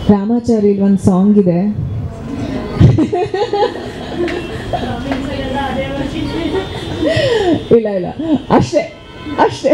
ರಾಮಾಚಾರಿ ಒಂದು ಸಾಂಗ್ ಇದೆ ಇಲ್ಲ ಇಲ್ಲ ಅಷ್ಟೇ ಅಷ್ಟೇ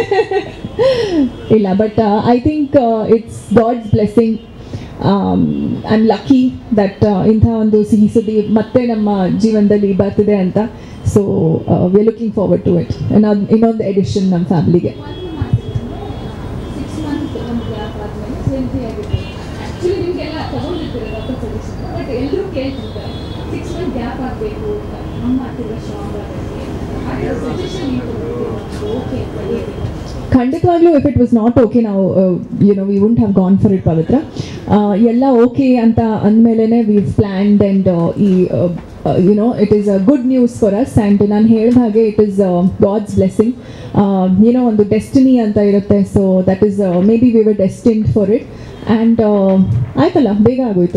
ಇಲ್ಲ but I think it's God's blessing I am lucky that ಇಂಥ ಒಂದು ಸಿಹಿ ಸುದ್ದಿ ಮತ್ತೆ ನಮ್ಮ ಜೀವನದಲ್ಲಿ ಬರ್ತಿದೆ ಅಂತ so we are looking forward to it ಇನ್ನೊಂದು ಇನ್ನೊಂದು ಎಡಿಷನ್ ನಮ್ಮ ಫ್ಯಾಮಿಲಿಗೆ ಸಿಕ್ಸ್ ಮಂತ್ ಒಂದು ಗ್ಯಾಪ್ ಆದ್ಮೇಲೆ ಹೆಲ್ತಿ ಆಗಿರ್ಬೋದು ಆ್ಯಕ್ಚುಲಿ ನಿಮಗೆಲ್ಲ ತಗೊಂಡಿರ್ತೀರ ಡಾಕ್ಟರ್ ಸಜೆಷನ್ ಬಟ್ ಎಲ್ಲರೂ ಕೇಳ್ತಿರ್ತಾರೆ ಸಿಕ್ಸ್ ಮಂತ್ ಗ್ಯಾಪ್ ಆಗಬೇಕು ಅಂತ ನಮ್ಮ ಮಾಡ್ತಿರೋ ಸ್ಟ್ರಾಂಗ್ ಆಗಬೇಕು ಸಜೆಷನ್ ಓಕೆ ಅಂತ ಹೇಳಿ ಖಂಡಿತವಾಗ್ಲೂ if it was not okay ನಾವು you know we won't have gone for it Pavithra ಆ, ಎಲ್ಲ ಓಕೆ ಅಂತ ಅಂದಮೇಲೆ ವಿ ಪ್ಲ್ಯಾಂಡ್ ಆ್ಯಂಡ್ ಈ you know it is a good news for us and ನಾನು ಹೇಳಿದ ಹಾಗೆ ಇಟ್ ಈಸ್ ಗಾಡ್ಸ್ ಬ್ಲೆಸ್ಸಿಂಗ್ ಏನೋ ಒಂದು ಡೆಸ್ಟಿನಿ ಅಂತ ಇರುತ್ತೆ so that is maybe we were destined for it and ಆಯ್ತಲ್ಲ ಬೇಗ ಆಗೋಯ್ತು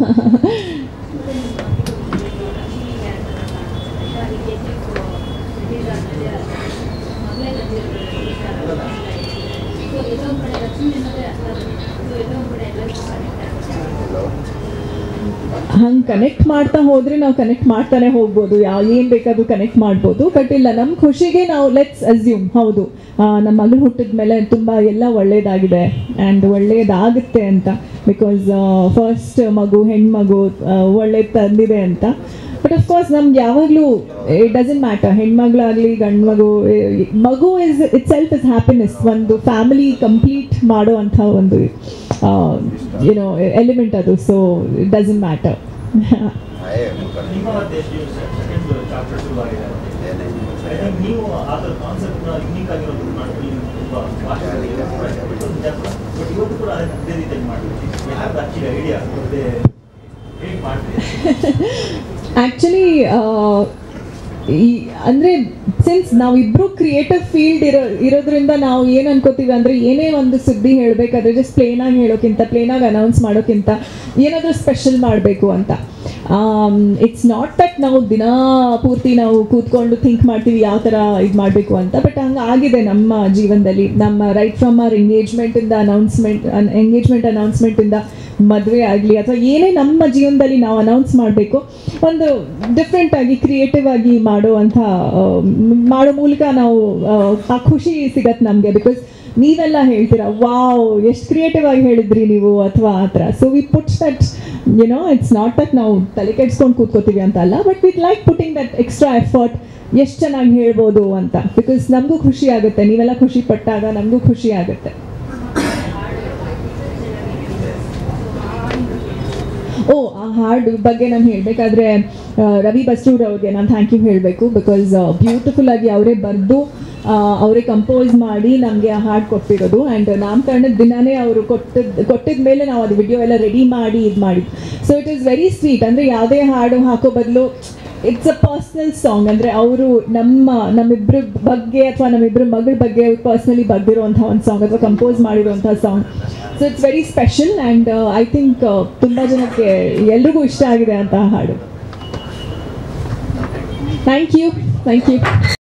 ಹಂಗೆ ಕನೆಕ್ಟ್ ಮಾಡ್ತಾ ಹೋದ್ರೆ ನಾವು ಕನೆಕ್ಟ್ ಮಾಡ್ತಾನೆ ಹೋಗ್ಬೋದು ಯಾವ ಏನು ಬೇಕಾದ್ರೂ ಕನೆಕ್ಟ್ ಮಾಡ್ಬೋದು ಬಟ್ ಇಲ್ಲ ನಮ್ಮ ಖುಷಿಗೆ ನಾವು ಲೆಟ್ಸ್ ಅಸ್ಯೂಮ್ ಹೌದು ಆ, ನಮ್ಮ ಮಗಳು ಹುಟ್ಟಿದ ಮೇಲೆ ತುಂಬ ಎಲ್ಲ ಒಳ್ಳೇದಾಗಿದೆ ಆ್ಯಂಡ್ ಒಳ್ಳೇದಾಗುತ್ತೆ ಅಂತ ಬಿಕಾಸ್ ಫಸ್ಟ್ ಮಗು ಹೆಣ್ಮಗು ಒಳ್ಳೇದು ತಂದಿದೆ ಅಂತ ಬಟ್ ಅಫ್ಕೋರ್ಸ್ ನಮ್ಗೆ ಯಾವಾಗಲೂ ಇಟ್ ಡಸಂಟ್ ಮ್ಯಾಟರ್ ಹೆಣ್ಮಗಳಾಗಲಿ ಗಂಡು ಮಗು ಏ- ಮಗು is itself is happiness ಒಂದು ಫ್ಯಾಮಿಲಿ ಕಂಪ್ಲೀಟ್ ಮಾಡೋ ಅಂಥ ಒಂದು ಏನೋ ಎಲಿಮೆಂಟ್ ಅದು ಸೊ ಇಟ್ ಡಸಂಟ್ ಮ್ಯಾಟರ್ ನಿಮ್ಮ ಮತ್ತೆ ಸೆಕೆಂಡ್ ಚಾಪ್ಟರ್ ಶುರು ಆಗಿದೆ ಐ ಥಿಂಕ್ ನೀವು ಅದರ ಕಾನ್ಸೆಪ್ಟ್ ಯುನೀಕ್ ಆಗಿರೋದು ಮಾಡ್ಕೊಳ್ಳಿ ತುಂಬಾ ಬಟ್ ಇವತ್ತು ಕೂಡ ಅದನ್ನ ಅದೇ ರೀತಿಯಾಗಿ ಮಾಡಬೇಕು ಹ್ಯಾವ್ ಆಕ್ಚುಲಿ ಐಡಿಯಾ ಮತ್ತೆ ಹೇಗೆ ಮಾಡ್ತೀವಿ ಆ್ಯಕ್ಚುಲಿ ಈ ಅಂದರೆ ಸಿನ್ಸ್ ನಾವಿಬ್ಬರು ಕ್ರಿಯೇಟಿವ್ ಫೀಲ್ಡ್ ಇರೋ ಇರೋದ್ರಿಂದ ನಾವು ಏನು ಅನ್ಕೋತೀವಿ ಅಂದರೆ ಏನೇ ಒಂದು ಸುದ್ದಿ ಹೇಳಬೇಕಾದ್ರೆ ಜಸ್ಟ್ ಪ್ಲೇನಾಗಿ ಹೇಳೋಕ್ಕಿಂತ ಪ್ಲೇನಾಗಿ ಅನೌನ್ಸ್ ಮಾಡೋಕ್ಕಿಂತ ಏನಾದರೂ ಸ್ಪೆಷಲ್ ಮಾಡಬೇಕು ಅಂತ ಇಟ್ಸ್ ನಾಟ್ ದಟ್ ನಾವು ದಿನ ಪೂರ್ತಿ ನಾವು ಕೂತ್ಕೊಂಡು ಥಿಂಕ್ ಮಾಡ್ತೀವಿ ಯಾವ ಥರ ಇದು ಮಾಡಬೇಕು ಅಂತ ಬಟ್ ಹಂಗೆ ಆಗಿದೆ ನಮ್ಮ ಜೀವನದಲ್ಲಿ ನಮ್ಮ ರೈಟ್ ಫ್ರಮ್ ಅವರ್ ಎಂಗೇಜ್ಮೆಂಟಿಂದ ಅನೌನ್ಸ್ಮೆಂಟ್ ಎಂಗೇಜ್ಮೆಂಟ್ ಅನೌನ್ಸ್ಮೆಂಟಿಂದ ಮದುವೆ ಆಗಲಿ ಅಥವಾ ಏನೇ ನಮ್ಮ ಜೀವನದಲ್ಲಿ ನಾವು ಅನೌನ್ಸ್ ಮಾಡಬೇಕು ಒಂದು ಡಿಫ್ರೆಂಟ್ ಆಗಿ ಕ್ರಿಯೇಟಿವ್ ಆಗಿ ಮಾಡುವಂಥ ಆ, ಮ್- ಮಾಡೋ ಮೂಲಕ ನಾವು ಆ, ಆ ಖುಷಿ ಸಿಗತ್ತೆ ನಮಗೆ ಬಿಕಾಸ್ ನೀವೆಲ್ಲ ಹೇಳ್ತೀರಾ ವಾವ್ ಎಷ್ಟು ಕ್ರಿಯೇಟಿವ್ ಆಗಿ ಹೇಳಿದ್ರಿ ನೀವು ಅಥವಾ ಆ ಥರ so we put that you know it's not that ನಾವು ತಲೆ ಕೆಡ್ಸ್ಕೊಂಡು ಕೂತ್ಕೋತೀವಿ ಅಂತ ಅಲ್ಲ but with like putting that extra effort ಎಷ್ಟು ಚೆನ್ನಾಗಿ ಹೇಳ್ಬೋದು ಅಂತ ಬಿಕಾಸ್ ನಮಗೂ ಖುಷಿ ಆಗುತ್ತೆ ನೀವೆಲ್ಲ ಖುಷಿ ಪಟ್ಟಾಗ ನಮಗೂ ಖುಷಿ ಆಗುತ್ತೆ ಓ ಆ ಹಾಡು ಬಗ್ಗೆ ನಾನು ಹೇಳಬೇಕಾದ್ರೆ ರವಿ ಬಸ್ರೂರ್ ಅವ್ರಿಗೆ ನಾನು ಥ್ಯಾಂಕ್ ಯು ಹೇಳಬೇಕು ಬಿಕಾಸ್ ಬ್ಯೂಟಿಫುಲ್ ಆಗಿ ಅವರೇ ಬರೆದು ಅವರೇ ಕಂಪೋಸ್ ಮಾಡಿ ನಮಗೆ ಆ ಹಾಡು ಕೊಟ್ಟಿರೋದು ಆ್ಯಂಡ್ ನಾಮಕರಣದ ದಿನವೇ ಅವರು ಕೊಟ್ಟಿದ್ದ ಕೊಟ್ಟಿದ ಮೇಲೆ ನಾವು ಅದು ವಿಡಿಯೋ ಎಲ್ಲ ರೆಡಿ ಮಾಡಿ ಇದು ಮಾಡಿ so it is very sweet ಅಂದರೆ ಯಾವುದೇ ಹಾಡು ಹಾಕೋ ಬದಲು ಇಟ್ಸ್ ಅ ಪರ್ಸ್ನಲ್ ಸಾಂಗ್ ಅಂದರೆ ಅವರು ನಮ್ಮ ನಮ್ಮಿಬ್ಬರ ಬಗ್ಗೆ ಅಥವಾ ನಮ್ಮಿಬ್ಬರ ಮಗಳ ಬಗ್ಗೆ ಪರ್ಸ್ನಲಿ ಬರೆದಿರುವಂಥ ಒಂದು ಸಾಂಗ್ ಅಥವಾ ಕಂಪೋಸ್ ಮಾಡಿರುವಂಥ song so it's very special and I think ತುಂಬ ಜನಕ್ಕೆ ಎಲ್ರಿಗೂ ಇಷ್ಟ ಆಗಿದೆ ಅಂತ ಆ ಹಾಡು ಥ್ಯಾಂಕ್ ಯು ಥ್ಯಾಂಕ್ ಯು